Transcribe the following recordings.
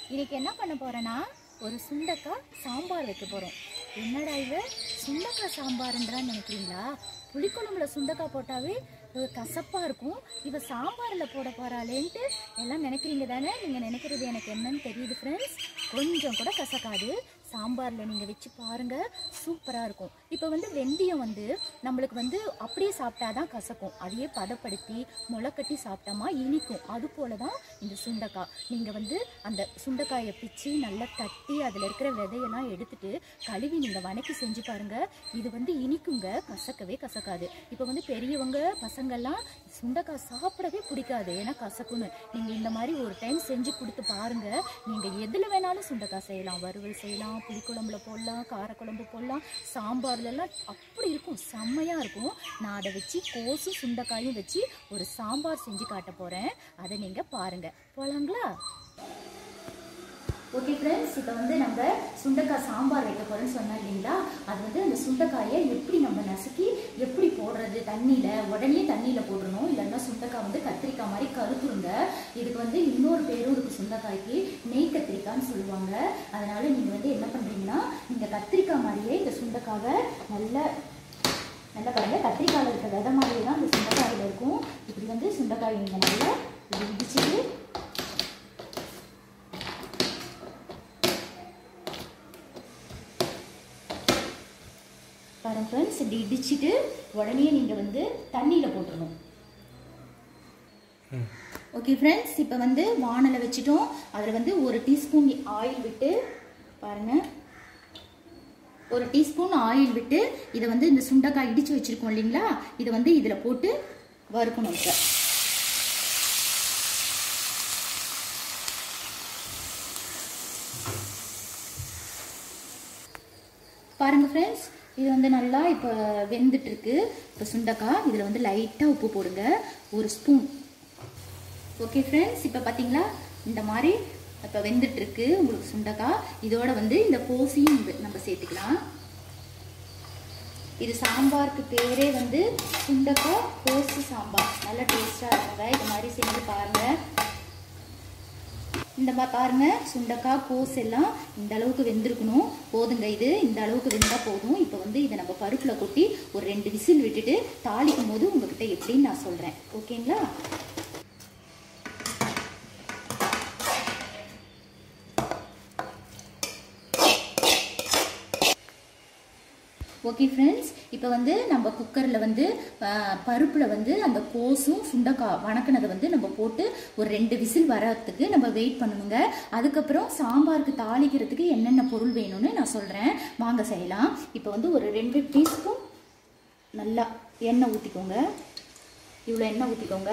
இன்னைக்கு என்ன பண்ண போறேன்னா ஒரு சுண்டக்காய் சாம்பார் வைக்க போறோம் என்னடா இது சுண்டக்காய் சாம்பார்ன்றான்னு நினைக்கிறீங்களா புளிக்குழம்புல சுண்டக்காய் போட்டாவே அஹ், கசப்பா இருக்கும் இவ சாம்பார்ல போட போறாளேன்ட்டு எல்லாம் நினைக்கிறீங்க தானே நீங்க நினைக்கிறது எனக்கு என்னன்னு தெரியுது ஃப்ரெண்ட்ஸ் கொஞ்சம் கூட கசக்காது சாம்பார்ல நீங்க வச்சு பாருங்க சூப்பரா இருக்கும் இப்போ வந்து வெந்தயம் வந்து நம்மளுக்கு வந்து அப்படியே சாப்பிட்டாதான் கசக்கும் அதையே பதப்படுத்தி முளைக்கட்டி சாப்பிட்டோமா இனிக்கும் அது போல தான் இந்த சுண்டைக்காய் நீங்கள் வந்து அந்த சுண்டைக்காயை பிச்சு நல்லா தட்டி அதில் இருக்கிற விதையெல்லாம் எடுத்துட்டு கழுவி நீங்கள் வணக்கி செஞ்சு பாருங்க இது வந்து இனிக்குங்க கசக்கவே கசக்காது இப்போ வந்து பெரியவங்க பசங்கள்லாம் சுண்டைக்காய் சாப்பிடவே பிடிக்காது ஏன்னா கசக்குன்னு நீங்கள் இந்த மாதிரி ஒரு டைம் செஞ்சு கொடுத்து பாருங்க நீங்கள் எதில் வேணாலும் சுண்டைக்காய் செய்யலாம் வறுவல் செய்யலாம் புளிக்குழம்புல போடலாம் காரக்குழம்பு போடலாம் சாம்பார்லலாம் அப்படி இருக்கும் செம்மையாக இருக்கும் நான் அதை வச்சு கோஸும் சுண்டைக்காயும் வச்சு ஒரு சாம்பார் செஞ்சு காட்ட போகிறேன் அதை நீங்கள் பாருங்கள் போகலாங்களா ஓகே ஃப்ரெண்ட்ஸ் இப்போ வந்து நம்ம சுண்டைக்காய் சாம்பார் வைக்க போகிறோம்னு சொன்னோம் இல்லைங்களா அது வந்து அந்த சுண்டைக்காயை எப்படி நம்ம நசுக்கி எப்படி போடுறது தண்ணியில் உடனே தண்ணியில் போடணும் இல்லைன்னா சுண்டைக்காய் வந்து கத்திரிக்காய் மாதிரி கருத்துருங்க இதுக்கு வந்து இன்னொரு பேரும் இருக்கு சுண்டைக்காய்க்கு நெய் கத்திரிக்காய்ன்னு சொல்லுவாங்க அதனால நீங்கள் வந்து என்ன பண்ணுறீங்கன்னா நீங்கள் கத்திரிக்காய் மாதிரியே இந்த சுண்டைக்காவை நல்லா நல்லா பாருங்க கத்திரிக்காயில் இருக்க விதை மாதிரியே தான் இந்த சுண்டைக்காயில் இருக்கும் இப்படி வந்து சுண்டைக்காய் நீங்கள் நல்லா இப்படி இடிச்சிட்டு பாருங்க ஃப்ரெண்ட்ஸ் இப்படி இடிச்சிட்டு உடனே நீங்கள் வந்து தண்ணியில் போட்டுடணும் ஓகே ஃப்ரெண்ட்ஸ் இப்போ வந்து வானலை வச்சுட்டோம் அதில் வந்து ஒரு டீஸ்பூன் ஆயில் விட்டு பாருங்க ஒரு டீஸ்பூன் ஆயில் விட்டு இதை வந்து இந்த சுண்டைக்காய் இடித்து வச்சுருக்கோம் இல்லைங்களா இதை வந்து இதில் போட்டு வறுக்கணும் இப்போ பாருங்க ஃப்ரெண்ட்ஸ் இது வந்து நல்லா இப்போ வெந்துட்டு இருக்கு இப்போ சுண்டக்காய் இதில் வந்து லைட்டாக உப்பு போடுங்க ஒரு ஸ்பூன் ஓகே ஃப்ரெண்ட்ஸ் இப்போ பார்த்தீங்களா இந்த மாதிரி இப்போ வெந்துட்டு இருக்கு உங்களுக்கு சுண்டக்காய் இதோட வந்து இந்த கோசியும் இது நம்ம சேர்த்துக்கலாம் இது சாம்பாருக்கு பேரே வந்து சுண்டக்காய் கோசு சாம்பார் நல்ல டேஸ்டாக இருக்குங்க இது மாதிரி செஞ்சு பாருங்கள் இந்த மாதிரி பாருங்க சுண்டக்காய் கோஸ் எல்லாம் இந்த அளவுக்கு வெந்திருக்கணும் போதுங்க இது இந்த அளவுக்கு வெந்தால் போதும் இப்போ வந்து இதை நம்ம பருப்பில் கொட்டி ஒரு ரெண்டு விசில் விட்டுட்டு தாளிக்கும் போது உங்ககிட்ட எப்படின்னு நான் சொல்கிறேன் ஓகேங்களா ஓகே ஃப்ரெண்ட்ஸ் இப்போ வந்து நம்ம குக்கரில் வந்து பருப்பில் வந்து அந்த கோஸும் சுண்டக்காய் வணக்கினதை வந்து நம்ம போட்டு ஒரு ரெண்டு விசில் வரத்துக்கு நம்ம வெயிட் பண்ணணுங்க அதுக்கப்புறம் சாம்பாருக்கு தாளிக்கிறதுக்கு என்னென்ன பொருள் வேணும்னு நான் சொல்கிறேன் வாங்க செய்யலாம் இப்போ வந்து ஒரு ரெண்டு டீஸ்பூன் நல்லா எண்ணெய் ஊற்றிக்கோங்க இவ்வளோ எண்ணெய் ஊற்றிக்கோங்க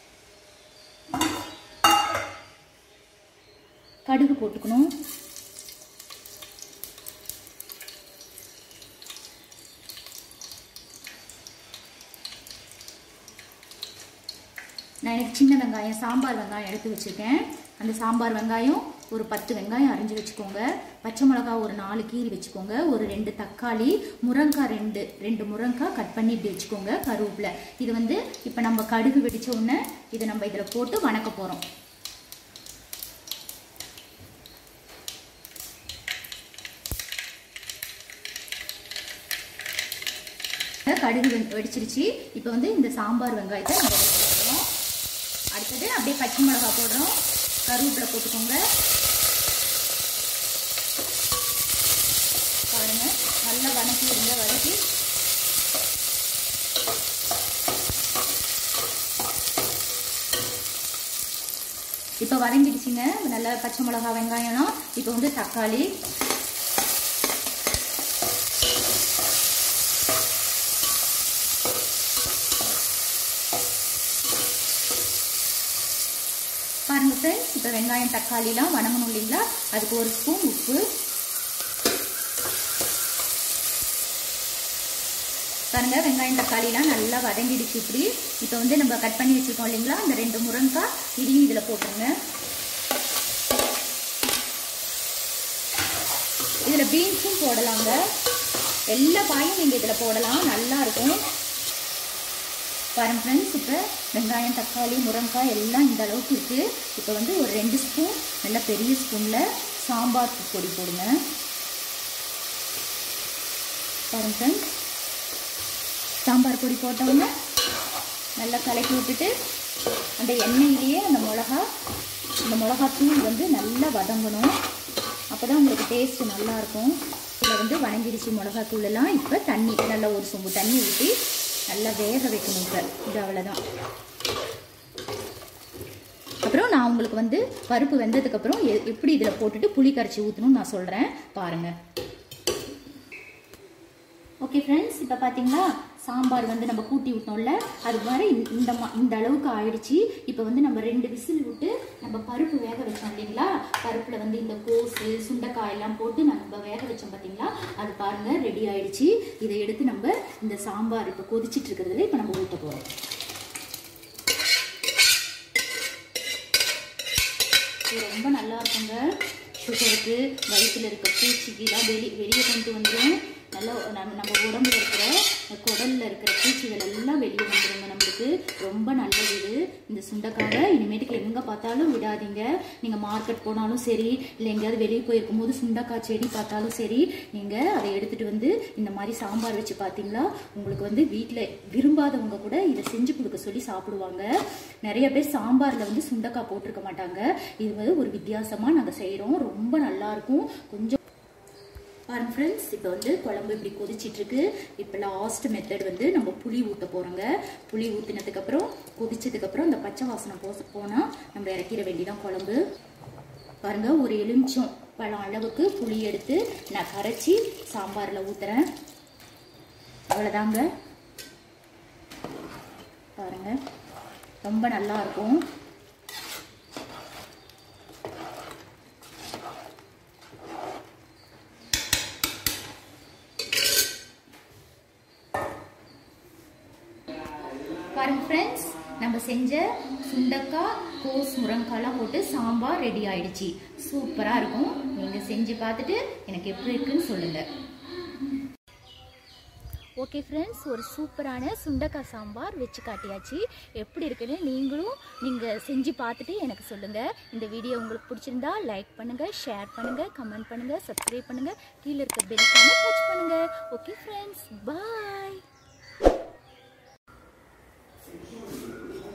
கடுகு போட்டுக்கணும் நான் எனக்கு சின்ன வெங்காயம் சாம்பார் வெங்காயம் எடுத்து வச்சுருக்கேன் அந்த சாம்பார் வெங்காயம் ஒரு பத்து வெங்காயம் அரிஞ்சு வச்சுக்கோங்க பச்சை மிளகா ஒரு நாலு கீரி வச்சுக்கோங்க ஒரு ரெண்டு தக்காளி முருங்காய் ரெண்டு ரெண்டு முருங்காய் கட் பண்ணி இப்படி வச்சுக்கோங்க கருவேப்பிலை இது வந்து இப்போ நம்ம கடுகு வெடிச்ச உடனே இதை நம்ம இதில் போட்டு வணக்க போகிறோம் கடுகு வெ- வெடிச்சிருச்சு இப்போ வந்து இந்த சாம்பார் வெங்காயத்தை நம்ம இதில் போடுறோம் அடுத்தது அப்படியே பச்சை மிளகா போடுறோம் கருவேப்பிலை போட்டுக்கோங்க பாருங்க நல்லா வதக்கி விடுங்க வதக்கி இப்போ வதங்கிடுச்சுங்க நல்லா பச்சை மிளகா வெங்காயம்லாம் இப்போ வந்து தக்காளி பாருங்க ஃப்ரெண்ட்ஸ் இப்போ வெங்காயம் தக்காளிலாம் வணங்கணும் இல்லைங்களா அதுக்கு ஒரு ஸ்பூன் உப்பு பாருங்க வெங்காயம் தக்காளிலாம் நல்லா வதங்கிடுச்சு இப்படி இப்போ வந்து நம்ம கட் பண்ணி வச்சுருக்கோம் இல்லைங்களா அந்த ரெண்டு முருங்காய் இதையும் இதில் போட்டுருங்க இதில் பீன்ஸும் போடலாங்க எல்லா காயும் நீங்கள் இதில் போடலாம் நல்லா இருக்கும் பாருங்க ஃப்ரெண்ட்ஸ் இப்போ வெங்காயம் தக்காளி முருங்கைக்காய் எல்லாம் இந்த அளவுக்கு இருக்குது இப்போ வந்து ஒரு ரெண்டு ஸ்பூன் நல்ல பெரிய ஸ்பூனில் சாம்பார் பொடி போடுங்க பாருங்க ஃப்ரெண்ட்ஸ் சாம்பார் பொடி போட்டோன்னே நல்லா கலக்கி விட்டுட்டு அந்த எண்ணெயிலேயே அந்த மிளகா அந்த மிளகாத்தூள் வந்து நல்லா வதங்கணும் அப்போ தான் உங்களுக்கு டேஸ்ட்டு நல்லாயிருக்கும் இதில் வந்து வணங்கிடுச்சு மிளகாத்தூள் எல்லாம் இப்போ தண்ணி நல்லா ஒரு சொம்பு தண்ணி ஊற்றி நல்லா வேக வைக்கணும் இப்போ இது அவ்வளோதான் அப்புறம் நான் உங்களுக்கு வந்து பருப்பு வெந்ததுக்கப்புறம் எ- எப்படி இதில் போட்டுட்டு புளி கரைச்சி ஊற்றணும்னு நான் சொல்கிறேன் பாருங்கள் ஓகே ஃப்ரெண்ட்ஸ் இப்போ பார்த்தீங்களா சாம்பார் வந்து நம்ம கூட்டி விட்டோம்ல அது மாதிரி இந்த- இந்த மா- இந்த அளவுக்கு ஆயிடுச்சு இப்போ வந்து நம்ம ரெண்டு விசில் விட்டு நம்ம பருப்பு வேக வச்சோம் இல்லைங்களா பருப்பில் வந்து இந்த கோஸு சுண்டைக்காய் எல்லாம் போட்டு நம்ம வேக வச்சோம் பார்த்தீங்களா அது பாருங்க ரெடி ஆயிடுச்சு இதை எடுத்து நம்ம இந்த சாம்பார் இப்போ கொதிச்சிட்டு இருக்கிறதுல இப்போ நம்ம ஊற்ற போகிறோம் இது ரொம்ப நல்லா இருக்குங்க சுகருக்கு வயிற்றுல இருக்க பூச்சிக்கெல்லாம் வெளி வெளியே கொண்டு வந்துடும் நல்லா நம்ம நம்ம உடம்புல இருக்கிற குடல்ல இருக்கிற பூச்சிகள் எல்லாம் வெளியே வந்துடுங்க நம்மளுக்கு ரொம்ப நல்லது இது இந்த சுண்டைக்காவை இனிமேட்டுக்கு எங்கே பார்த்தாலும் விடாதீங்க நீங்கள் மார்க்கெட் போனாலும் சரி இல்லை எங்கேயாவது வெளியே போயிருக்கும் போது சுண்டைக்காய் செடி பார்த்தாலும் சரி நீங்கள் அதை எடுத்துகிட்டு வந்து இந்த மாதிரி சாம்பார் வச்சு பார்த்தீங்களா உங்களுக்கு வந்து வீட்டில் விரும்பாதவங்க கூட இதை செஞ்சு கொடுக்க சொல்லி சாப்பிடுவாங்க நிறைய பேர் சாம்பாரில் வந்து சுண்டைக்காய் போட்டிருக்க மாட்டாங்க இது வந்து ஒரு வித்தியாசமாக நாங்கள் செய்கிறோம் ரொம்ப நல்லா இருக்கும் கொஞ்சம் பாருங்க ஃப்ரெண்ட்ஸ் இப்போ வந்து குழம்பு இப்படி கொதிச்சிட்டு இருக்கு இப்போ லாஸ்ட் மெத்தட் வந்து நம்ம புளி ஊற்ற போகிறோங்க புளி ஊற்றினதுக்கப்புறம் கொதிச்சதுக்கப்புறம் இந்த பச்சை வாசனை போ போனால் நம்ம இறக்கிற வேண்டியதான் குழம்பு பாருங்க ஒரு எலுமிச்சம் பழம் அளவுக்கு புளி எடுத்து நான் கரைச்சி சாம்பாரில் ஊற்றுறேன் அவ்வளோதாங்க பாருங்க ரொம்ப நல்லா இருக்கும் பாருங்க ஃப்ரெண்ட்ஸ் நம்ம செஞ்ச சுண்டக்காய் கோஸ் முருங்காலாம் போட்டு சாம்பார் ரெடி ஆயிடுச்சு சூப்பராக இருக்கும் நீங்கள் செஞ்சு பார்த்துட்டு எனக்கு எப்படி இருக்குன்னு சொல்லுங்கள் ஓகே ஃப்ரெண்ட்ஸ் ஒரு சூப்பரான சுண்டக்காய் சாம்பார் வச்சு காட்டியாச்சு எப்படி இருக்குன்னு நீங்களும் நீங்கள் செஞ்சு பார்த்துட்டு எனக்கு சொல்லுங்கள் இந்த வீடியோ உங்களுக்கு பிடிச்சிருந்தா லைக் பண்ணுங்கள் ஷேர் பண்ணுங்கள் கமெண்ட் பண்ணுங்கள் சப்ஸ்கிரைப் பண்ணுங்கள் கீழே இருக்க பெல் டச் பண்ணுங்கள் ஓகே ஃப்ரெண்ட்ஸ் பாய்